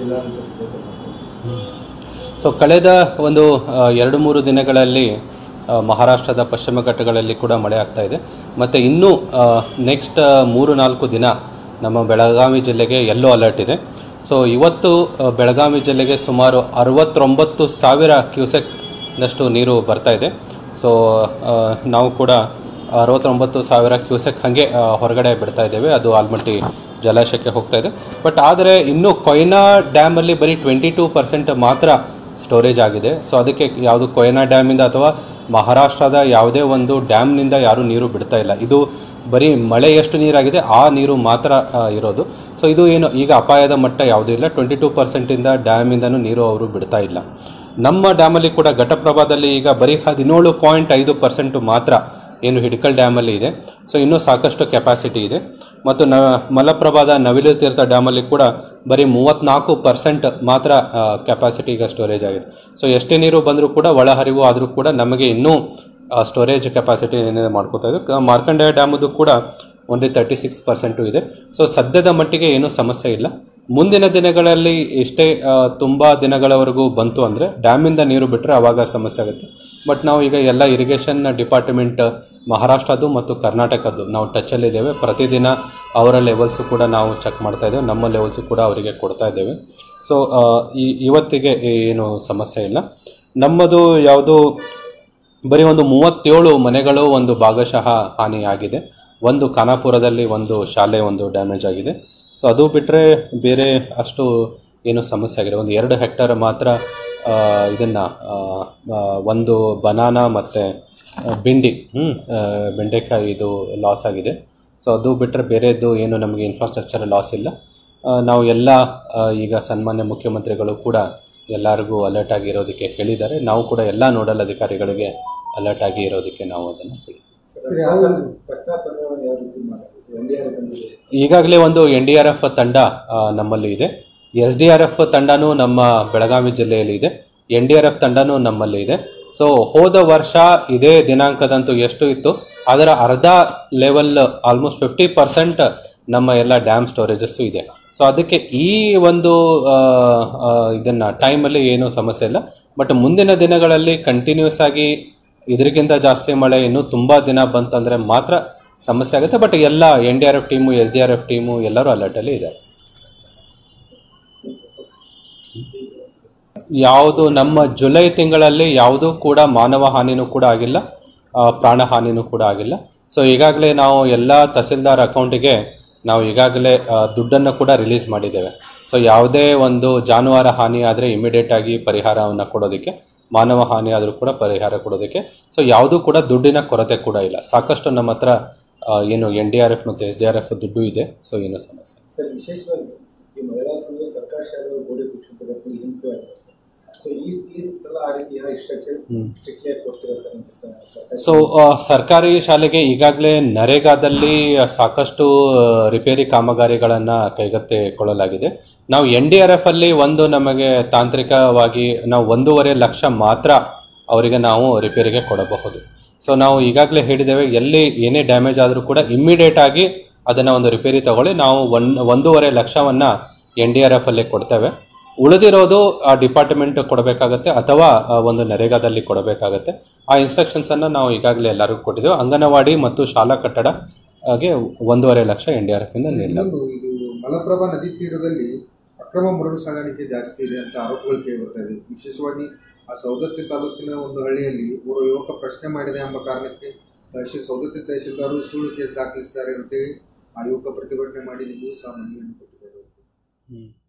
ಇಲ್ಲ ಅಂತ ಹೇಳ್ತಾರೆ. ಸೊ ಕಳೆದ ಒಂದು ಆ, ಎರಡು ಮೂರು ದಿನಗಳಲ್ಲಿ ಆ, ಮಹಾರಾಷ್ಟ್ರದ ಪಶ್ಚಿಮ ಘಟ್ಟಗಳಲ್ಲಿ ಕೂಡ ಮಳೆ ಆಗ್ತಾ ಇದೆ ಮತ್ತು ಇನ್ನೂ ನೆಕ್ಸ್ಟ್ ಮೂರು ನಾಲ್ಕು ದಿನ ನಮ್ಮ ಬೆಳಗಾವಿ ಜಿಲ್ಲೆಗೆ ಯೆಲ್ಲೋ ಅಲರ್ಟ್ ಇದೆ ಸೊ ಇವತ್ತು ಆ, ಬೆಳಗಾವಿ ಜಿಲ್ಲೆಗೆ ಸುಮಾರು ಅರವತ್ತೊಂಬತ್ತು ಸಾವಿರ ಕ್ಯೂಸೆಕ್ನಷ್ಟು ನೀರು ಬರ್ತಾ ಇದೆ ಸೊ ಆ, ನಾವು ಕೂಡ ಅರವತ್ತೊಂಬತ್ತು ಸಾವಿರ ಕ್ಯೂಸೆಕ್ ಹಾಗೆ ಆ, ಹೊರಗಡೆ ಬಿಡ್ತಾ ಇದ್ದೇವೆ ಅದು ಆಲ್ಮಟ್ಟಿ ಜಲಾಶಯಕ್ಕೆ ಹೋಗ್ತಾ ಇದೆ ಬಟ್ ಆದರೆ ಇನ್ನೂ ಕೊಯ್ನಾ ಡ್ಯಾಮಲ್ಲಿ ಬರೀ ಟ್ವೆಂಟಿ ಟೂ ಪರ್ಸೆಂಟ್ ಮಾತ್ರ ಸ್ಟೋರೇಜ್ ಆಗಿದೆ ಸೊ ಅದಕ್ಕೆ ಯಾವುದು ಕೊಯ್ನಾ ಡ್ಯಾಮಿಂದ ಅಥವಾ ಮಹಾರಾಷ್ಟ್ರದ ಯಾವುದೇ ಒಂದು ಡ್ಯಾಮ್ನಿಂದ ಯಾರೂ ನೀರು ಬಿಡ್ತಾ ಇಲ್ಲ ಇದು ಬರೀ ಮಳೆ ಎಷ್ಟು ನೀರಾಗಿದೆ ಆ ನೀರು ಮಾತ್ರ ಆ, ಇರೋದು ಸೊ ಇದು ಏನು ಈಗ ಅಪಾಯದ ಮಟ್ಟ ಯಾವುದೂ ಇಲ್ಲ ಟ್ವೆಂಟಿ ಟೂ ಪರ್ಸೆಂಟಿಂದ ಡ್ಯಾಮಿಂದನೂ ನೀರು ಅವರು ಬಿಡ್ತಾ ಇಲ್ಲ ನಮ್ಮ ಡ್ಯಾಮಲ್ಲಿ ಕೂಡ ಘಟಪ್ರಭಾದಲ್ಲಿ ಈಗ ಬರೀ ಹದಿನೇಳು ಪಾಯಿಂಟ್ ಐದು ಪರ್ಸೆಂಟ್ ಮಾತ್ರ ಏನು ಹಿಡ್ಕಲ್ ಡ್ಯಾಮಲ್ಲಿ ಇದೆ ಸೊ ಇನ್ನೂ ಸಾಕಷ್ಟು ಕೆಪಾಸಿಟಿ ಇದೆ ಮತ್ತು ನ ಮಲಪ್ರಭಾದ ನವಿಲು ತೀರ್ಥ ಡ್ಯಾಮಲ್ಲಿ ಕೂಡ ಬರೀ ಮೂವತ್ತ್ನಾಲ್ಕು ಪರ್ಸೆಂಟ್ ಮಾತ್ರ ಕೆಪಾಸಿಟಿ ಈಗ ಸ್ಟೋರೇಜ್ ಆಗಿದೆ ಸೊ ಎಷ್ಟೇ ನೀರು ಬಂದರೂ ಕೂಡ ಒಳಹರಿವು ಆದರೂ ಕೂಡ ನಮಗೆ ಇನ್ನೂ ಸ್ಟೋರೇಜ್ ಕೆಪಾಸಿಟಿ ಏನಿದೆ ಮಾಡ್ಕೋತಾ ಇದೆ ಕ- ಮಾರ್ಕಂಡೇಯ ಡ್ಯಾಮದು ಕೂಡ ಓನ್ಲಿ ತರ್ಟಿ ಸಿಕ್ಸ್ ಪರ್ಸೆಂಟು ಇದೆ ಸೊ ಸದ್ಯದ ಮಟ್ಟಿಗೆ ಏನೂ ಸಮಸ್ಯೆ ಇಲ್ಲ ಮುಂದಿನ ದಿನಗಳಲ್ಲಿ ಎಷ್ಟೇ ಆ, ತುಂಬ ದಿನಗಳವರೆಗೂ ಬಂತು ಅಂದರೆ ಡ್ಯಾಮಿಂದ ನೀರು ಬಿಟ್ಟರೆ ಆವಾಗ ಸಮಸ್ಯೆ ಆಗುತ್ತೆ ಬಟ್ ನಾವು ಈಗ ಎಲ್ಲ ಇರಿಗೇಷನ್ ಡಿಪಾರ್ಟ್ಮೆಂಟ್ ಮಹಾರಾಷ್ಟ್ರದ್ದು ಮತ್ತು ಕರ್ನಾಟಕದ್ದು ನಾವು ಟಚಲ್ಲಿದ್ದೇವೆ ಪ್ರತಿದಿನ ಅವರ ಲೆವೆಲ್ಸು ಕೂಡ ನಾವು ಚೆಕ್ ಮಾಡ್ತಾ ಇದ್ದೇವೆ ನಮ್ಮ ಲೆವೆಲ್ಸು ಕೂಡ ಅವರಿಗೆ ಕೊಡ್ತಾ ಇದ್ದೇವೆ ಸೊ ಈ ಇವತ್ತಿಗೆ ಏನು ಸಮಸ್ಯೆ ಇಲ್ಲ ನಮ್ಮದು ಯಾವುದು ಬರೀ ಒಂದು ಮೂವತ್ತೇಳು ಮನೆಗಳು ಒಂದು ಭಾಗಶಃ ಹಾನಿಯಾಗಿದೆ ಒಂದು ಖಾನಾಪುರದಲ್ಲಿ ಒಂದು ಶಾಲೆ ಒಂದು ಡ್ಯಾಮೇಜ್ ಆಗಿದೆ ಸೊ ಅದು ಬಿಟ್ಟರೆ ಬೇರೆ ಅಷ್ಟು ಏನು ಸಮಸ್ಯೆ ಆಗಿದೆ ಒಂದು ಎರಡು ಹೆಕ್ಟರ್ ಮಾತ್ರ ಆ, ಇದನ್ನ ಆ, ಆ, ಒಂದು ಬನಾನಾ ಮತ್ತು ಬಿಂಡಿ ಹ್ಮ್, ಆ, ಬೆಂಡೆಕಾಯಿ ಇದು ಲಾಸ್ ಆಗಿದೆ ಸೊ ಅದು ಬಿಟ್ಟರೆ ಬೇರೆದು ಏನು ನಮಗೆ ಇನ್ಫ್ರಾಸ್ಟ್ರಕ್ಚರ್ ಲಾಸ್ ಇಲ್ಲ ಆ, ನಾವು ಎಲ್ಲ ಆ, ಈಗ ಸನ್ಮಾನ್ಯ ಮುಖ್ಯಮಂತ್ರಿಗಳು ಕೂಡ ಎಲ್ಲರಿಗೂ ಅಲರ್ಟ್ ಆಗಿರೋದಕ್ಕೆ ಹೇಳಿದ್ದಾರೆ ನಾವು ಕೂಡ ಎಲ್ಲ ನೋಡಲ್ ಅಧಿಕಾರಿಗಳಿಗೆ ಅಲರ್ಟ್ ಆಗಿ ಇರೋದಕ್ಕೆ ನಾವು ಅದನ್ನು ಹೇಳಿದ್ದೀವಿ ಸರ್, ಯಾವ ಪಟ್ನಾ ತಂಡವನ್ನು ಯಾವ ರೀತಿ ಮಾಡಿದ್ರು ಎನ್ ಡಿ ಆರ್ ಬಂದಿದೆ ಈಗಾಗಲೇ ಒಂದು ಎನ್ ಡಿ ಆರ್ ಎಫ್ ತಂಡ ಆ, ನಮ್ಮಲ್ಲಿ ಇದೆ ಎಸ್ ಡಿ ಆರ್ ಎಫ್ ತಂಡನೂ ನಮ್ಮ ಬೆಳಗಾವಿ ಜಿಲ್ಲೆಯಲ್ಲಿ ಇದೆ ಎನ್ ಡಿ ಆರ್ ಎಫ್ ತಂಡನೂ ನಮ್ಮಲ್ಲಿ ಇದೆ ಸೊ ಹೋದ ವರ್ಷ ಇದೇ ದಿನಾಂಕದಂತೂ ಎಷ್ಟು ಇತ್ತು ಅದರ ಅರ್ಧ ಲೆವೆಲ್ ಆಲ್ಮೋಸ್ಟ್ ಫಿಫ್ಟಿ ಪರ್ಸೆಂಟ್ ನಮ್ಮ ಎಲ್ಲ ಡ್ಯಾಮ್ ಸ್ಟೋರೇಜಸ್ಸು ಇದೆ ಸೊ ಅದಕ್ಕೆ ಈ ಒಂದು ಆ, ಆ, ಇದನ್ನ ಟೈಮಲ್ಲಿ ಏನೂ ಸಮಸ್ಯೆ ಇಲ್ಲ ಬಟ್ ಮುಂದಿನ ದಿನಗಳಲ್ಲಿ ಕಂಟಿನ್ಯೂಸ್ ಆಗಿ ಇದಕ್ಕಿಂತ ಜಾಸ್ತಿ ಮಳೆ ಇನ್ನೂ ತುಂಬ ದಿನ ಬಂತಂದ್ರೆ ಮಾತ್ರ ಸಮಸ್ಯೆ ಆಗುತ್ತೆ ಬಟ್ ಎಲ್ಲ N D R F team S D R F team ಎಲ್ಲರೂ ಅಲರ್ಟಲ್ಲಿ ಇದ್ದಾರೆ ಯಾವುದು ನಮ್ಮ ಜುಲೈ ತಿಂಗಳಲ್ಲಿ ಯಾವುದೂ ಕೂಡ ಮಾನವ ಹಾನಿನೂ ಕೂಡ ಆಗಿಲ್ಲ ಆ, ಪ್ರಾಣ ಹಾನಿನೂ ಕೂಡ ಆಗಿಲ್ಲ ಸೊ ಈಗಾಗಲೇ ನಾವು ಎಲ್ಲ ತಹಸೀಲ್ದಾರ್ ಅಕೌಂಟಿಗೆ ನಾವು ಈಗಾಗಲೇ ಆ, ದುಡ್ಡನ್ನು ಕೂಡ ರಿಲೀಸ್ ಮಾಡಿದ್ದೇವೆ ಸೊ ಯಾವುದೇ ಒಂದು ಜಾನುವಾರು ಹಾನಿ ಆದರೆ ಇಮಿಡಿಯೇಟ್ ಆಗಿ ಪರಿಹಾರವನ್ನು ಕೊಡೋದಕ್ಕೆ ಮಾನವ ಹಾನಿ ಆದರೂ ಕೂಡ ಪರಿಹಾರ ಕೊಡೋದಕ್ಕೆ ಸೊ ಯಾವುದೂ ಕೂಡ ದುಡ್ಡಿನ ಕೊರತೆ ಕೂಡ ಇಲ್ಲ ಸಾಕಷ್ಟು ನಮ್ಮ ಹತ್ರ ಆ, ಏನು ಎನ್ ಡಿ ಆರ್ ಎಫ್ ಮತ್ತು ಎಸ್ ಡಿ ಆರ್ ಎಫ್ ದುಡ್ಡು ಇದೆ ಸೊ ಏನೂ ಸಮಸ್ಯೆ ಇಲ್ಲ. ಸರ್ ವಿಶೇಷವಾಗಿ ಈ ಮಹಿಳಾ ಸಂಘ ಸರ್ಕಾರಿ ಶಾಲೆಗಳು ಗೋಡೆ ಕುಸಿತಕ್ಕೂ ಇಂಪ್ರೂವ್ ಆಗಿದೆ ಸರ್ ಸೊ ಈ ಈ ಸಲ ಆ ರೀತಿ ಏನೋ ಸ್ಟ್ರಕ್ಚರ್ ಸ್ಟ್ರಿಕ್ಟ್ಲಿ ಆಗಿ ಕೊಡ್ತೀರಾ ಸರ್ ಅಂತ ಸರ್ ಸರ್ ಸೊ ಆ, ಸರ್ಕಾರಿ ಶಾಲೆಗೆ ಈಗಾಗಲೇ ನರೇಗಾದಲ್ಲಿ ಸಾಕಷ್ಟು ಆ, ರಿಪೇರಿ ಕಾಮಗಾರಿಗಳನ್ನು ಕೈಗೆತ್ತಿಕೊಳ್ಳಲಾಗಿದೆ ನಾವು ಎನ್ ಡಿ ಆರ್ ಎಫ್ ಅಲ್ಲಿ ಒಂದು ನಮಗೆ ತಾಂತ್ರಿಕವಾಗಿ ನಾವು ಒಂದೂವರೆ ಲಕ್ಷ ಮಾತ್ರ ಅವರಿಗೆ ನಾವು ರಿಪೇರಿಗೆ ಕೊಡಬಹುದು ಸೊ ನಾವು ಈಗಾಗಲೇ ಹೇಳಿದ್ದೇವೆ ಎಲ್ಲಿ ಏನೇ ಡ್ಯಾಮೇಜ್ ಆದರೂ ಕೂಡ ಇಮ್ಮಿಡಿಯೇಟ್ ಆಗಿ ಅದನ್ನು ಒಂದು ರಿಪೇರಿ ತಗೊಳ್ಳಿ ನಾವು ಒನ್ ಒಂದೂವರೆ ಲಕ್ಷವನ್ನ ಎನ್ ಡಿ ಆರ್ ಎಫ್ ಅಲ್ಲಿ ಕೊಡ್ತೇವೆ ಉಳಿದಿರೋದು ಆ ಡಿಪಾರ್ಟ್ಮೆಂಟ್ ಕೊಡಬೇಕಾಗತ್ತೆ ಅಥವಾ ಆ, ಒಂದು ನರೇಗಾದಲ್ಲಿ ಕೊಡಬೇಕಾಗತ್ತೆ ಆ ಇನ್ಸ್ಟ್ರಕ್ಷನ್ಸ್ ಅನ್ನ ನಾವು ಈಗಾಗಲೇ ಎಲ್ಲರಿಗೂ ಕೊಟ್ಟಿದ್ದೇವೆ ಅಂಗನವಾಡಿ ಮತ್ತು ಶಾಲಾ ಕಟ್ಟಡ ಹಾಗೆ ಒಂದೂವರೆ lakh N D R F ಇಂದ ನೀಡಲಾಗಿದೆ ಇನ್ನೊಂದು ಇದು ಮಲಪ್ರಭಾ ನದಿ ತೀರದಲ್ಲಿ ಅಕ್ರಮ ಮರಳು ಸಾಗಾಣಿಕೆ ಜಾಸ್ತಿ ಇದೆ ಅಂತ ಆರೋಪಗಳು ಕೇಳಿ ಬರ್ತಾ ಇದೆ ವಿಶೇಷವಾಗಿ ಆ ಸೌದತ್ತಿ ತಾಲೂಕಿನ ಒಂದು ಹಳ್ಳಿಯಲ್ಲಿ ಓರ್ವ ಯುವಕ ಪ್ರಶ್ನೆ ಮಾಡಿದೆ ಎಂಬ ಕಾರಣಕ್ಕೆ ತಹಶೀಲ್ ಸೌದತ್ತಿ ತಹಶೀಲ್ದಾರು ಸುಳ್ಳು ಕೇಸ್ ದಾಖಲಿಸಿದ್ದಾರೆ ಅಂತೇಳಿ ಆ ಯುವಕ ಪ್ರತಿಭಟನೆ ಮಾಡಿ ನಿಮಗೂ ಸಹ ಮನವಿಯನ್ನು ಕೊಟ್ಟಿದ್ದಾರೆ